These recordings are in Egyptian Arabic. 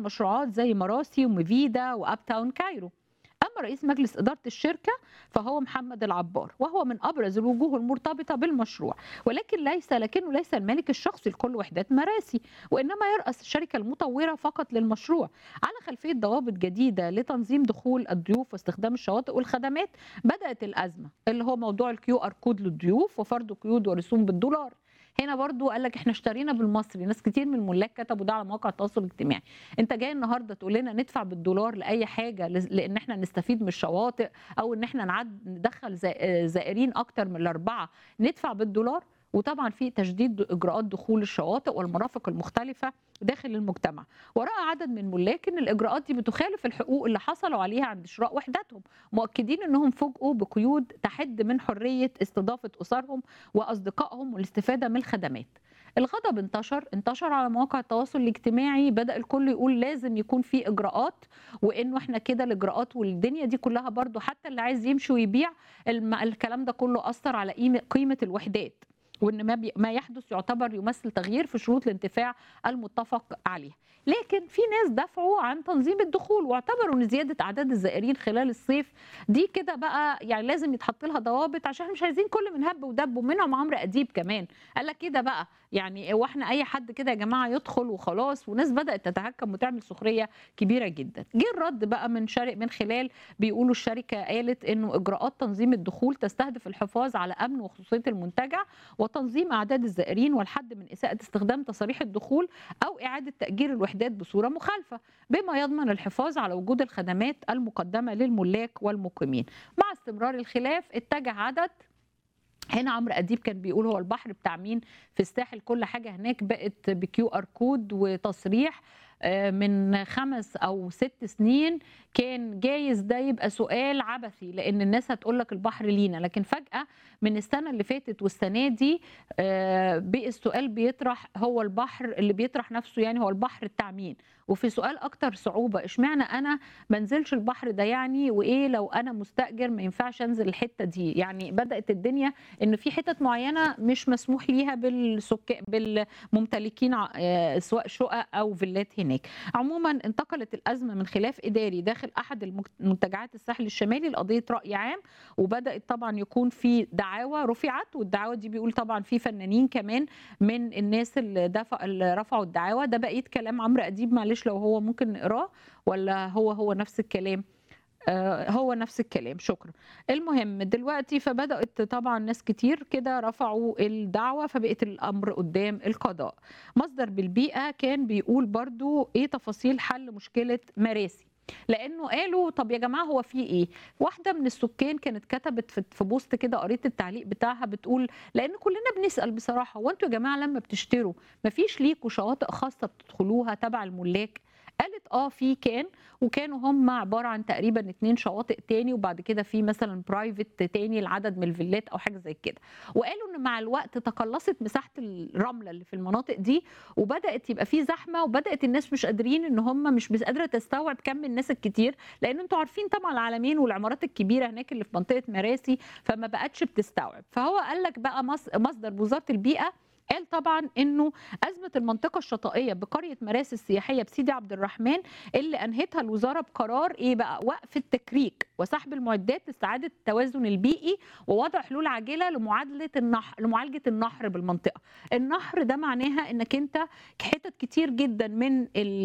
مشروعات زي مراسي ومفيدا واب تاون كايرو اما رئيس مجلس اداره الشركه فهو محمد العبار وهو من ابرز الوجوه المرتبطه بالمشروع ولكن ليس لكنه ليس المالك الشخصي لكل وحدات مراسي وانما يراس الشركه المطوره فقط للمشروع على خلفيه ضوابط جديده لتنظيم دخول الضيوف واستخدام الشواطئ والخدمات بدات الازمه اللي هو موضوع الكيو ار كود للضيوف وفرض قيود ورسوم بالدولار هنا برضو قال لك احنا اشترينا بالمصري ناس كتير من الملاك كتبوا ده على مواقع التواصل الاجتماعي انت جاي النهارده تقول لنا ندفع بالدولار لاي حاجه لان احنا نستفيد من الشواطئ او ان احنا نعد ندخل زائرين اكتر من الاربعه ندفع بالدولار وطبعا في تشديد اجراءات دخول الشواطئ والمرافق المختلفه داخل المجتمع وراى عدد من ملاك ان الاجراءات دي بتخالف الحقوق اللي حصلوا عليها عند شراء وحداتهم مؤكدين انهم فوجئوا بقيود تحد من حريه استضافه اسرهم واصدقائهم والاستفاده من الخدمات الغضب انتشر انتشر على مواقع التواصل الاجتماعي بدا الكل يقول لازم يكون في اجراءات وانه احنا كده الاجراءات والدنيا دي كلها برضو حتى اللي عايز يمشي ويبيع الكلام ده كله اثر على قيمه الوحدات وان ما, بي ما يحدث يعتبر يمثل تغيير في شروط الانتفاع المتفق عليها لكن في ناس دافعوا عن تنظيم الدخول واعتبروا ان زياده اعداد الزائرين خلال الصيف دي كده بقى يعني لازم يتحط لها ضوابط عشان مش عايزين كل من هب ودب ومنهم عمرو اديب كمان قال لك كده بقى يعني واحنا اي حد كده يا جماعه يدخل وخلاص وناس بدات تتهكم وتعمل سخريه كبيره جدا جه الرد بقى من شارع من خلال بيقولوا الشركه قالت انه اجراءات تنظيم الدخول تستهدف الحفاظ على امن وخصوصيه المنتجع وتنظيم اعداد الزائرين والحد من اساءه استخدام تصاريح الدخول او اعاده تاجير الوحدات بصوره مخالفه بما يضمن الحفاظ على وجود الخدمات المقدمه للملاك والمقيمين مع استمرار الخلاف اتجه عدد هنا عمرو اديب كان بيقول هو البحر بتاع مين في الساحل كل حاجه هناك بقت بكيو ار كود وتصريح من خمس او ست سنين كان جايز ده يبقى سؤال عبثي لان الناس هتقول لك البحر لينا لكن فجاه من السنه اللي فاتت والسنه دي بقى السؤال بيطرح هو البحر اللي بيطرح نفسه يعني هو البحر بتاع مين وفي سؤال اكتر صعوبه اشمعنى انا ما انزلش البحر ده يعني وايه لو انا مستاجر ما ينفعش انزل الحته دي يعني بدات الدنيا ان في حتت معينه مش مسموح ليها بالسكان بالممتلكين سواء شقق او فيلات هناك عموما انتقلت الازمه من خلاف اداري داخل احد منتجعات الساحل الشمالي لقضيه راي عام وبدات طبعا يكون في دعاوى رفعت والدعاوى دي بيقول طبعا في فنانين كمان من الناس اللي دفع اللي رفعوا الدعاوى ده بقيه كلام عمرو اديب معلش لو هو ممكن نقراه ولا هو هو نفس الكلام آه هو نفس الكلام شكرا المهم دلوقتي فبدات طبعا ناس كتير كده رفعوا الدعوه فبقت الامر قدام القضاء مصدر بالبيئه كان بيقول برضو ايه تفاصيل حل مشكله مراسي لانه قالوا طب يا جماعه هو في ايه واحده من السكان كانت كتبت في بوست كده قريت التعليق بتاعها بتقول لان كلنا بنسال بصراحه هو انتوا يا جماعه لما بتشتروا مفيش ليكوا شواطئ خاصه بتدخلوها تبع الملاك قالت اه في كان وكانوا هم عباره عن تقريبا اتنين شواطئ تاني وبعد كده في مثلا برايفت تاني العدد من الفيلات او حاجه زي كده وقالوا ان مع الوقت تقلصت مساحه الرمله اللي في المناطق دي وبدات يبقى في زحمه وبدات الناس مش قادرين ان هم مش مش قادره تستوعب كم الناس الكتير لان انتوا عارفين طبعا العالمين والعمارات الكبيره هناك اللي في منطقه مراسي فما بقتش بتستوعب فهو قال لك بقى مصدر بوزاره البيئه قال طبعا انه ازمه المنطقه الشاطئيه بقريه مراسي السياحيه بسيدي عبد الرحمن اللي انهتها الوزاره بقرار ايه بقى وقف التكريك وسحب المعدات لاستعاده التوازن البيئي ووضع حلول عاجله لمعادله النحر لمعالجه النحر بالمنطقه النحر ده معناها انك انت حتت كتير جدا من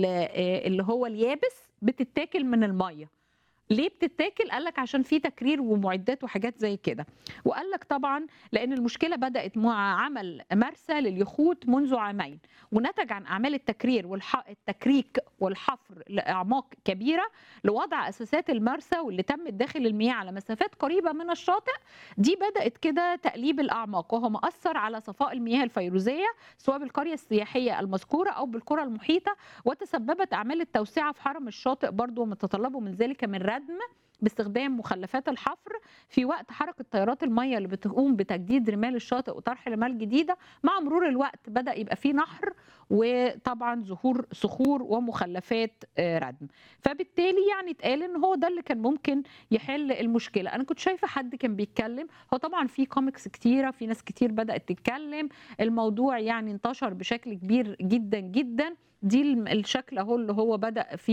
اللي هو اليابس بتتاكل من الميه ليه بتتاكل؟ قال لك عشان في تكرير ومعدات وحاجات زي كده. وقال لك طبعا لان المشكله بدات مع عمل مرسى لليخوت منذ عامين ونتج عن اعمال التكرير والتكريك والحفر لاعماق كبيره لوضع اساسات المرسى واللي تمت داخل المياه على مسافات قريبه من الشاطئ دي بدات كده تقليب الاعماق وهو مأثر على صفاء المياه الفيروزيه سواء بالقريه السياحيه المذكوره او بالقرى المحيطه وتسببت اعمال التوسعه في حرم الشاطئ برضه وما تطلبه من ذلك من ردم باستخدام مخلفات الحفر في وقت حركه طيارات الميه اللي بتقوم بتجديد رمال الشاطئ وطرح رمال جديده مع مرور الوقت بدا يبقى في نحر وطبعا ظهور صخور ومخلفات ردم فبالتالي يعني اتقال ان هو ده اللي كان ممكن يحل المشكله انا كنت شايفه حد كان بيتكلم هو طبعا في كوميكس كتيره في ناس كتير بدات تتكلم الموضوع يعني انتشر بشكل كبير جدا جدا دي الم- الشكل اهو اللي هو بدأ فيه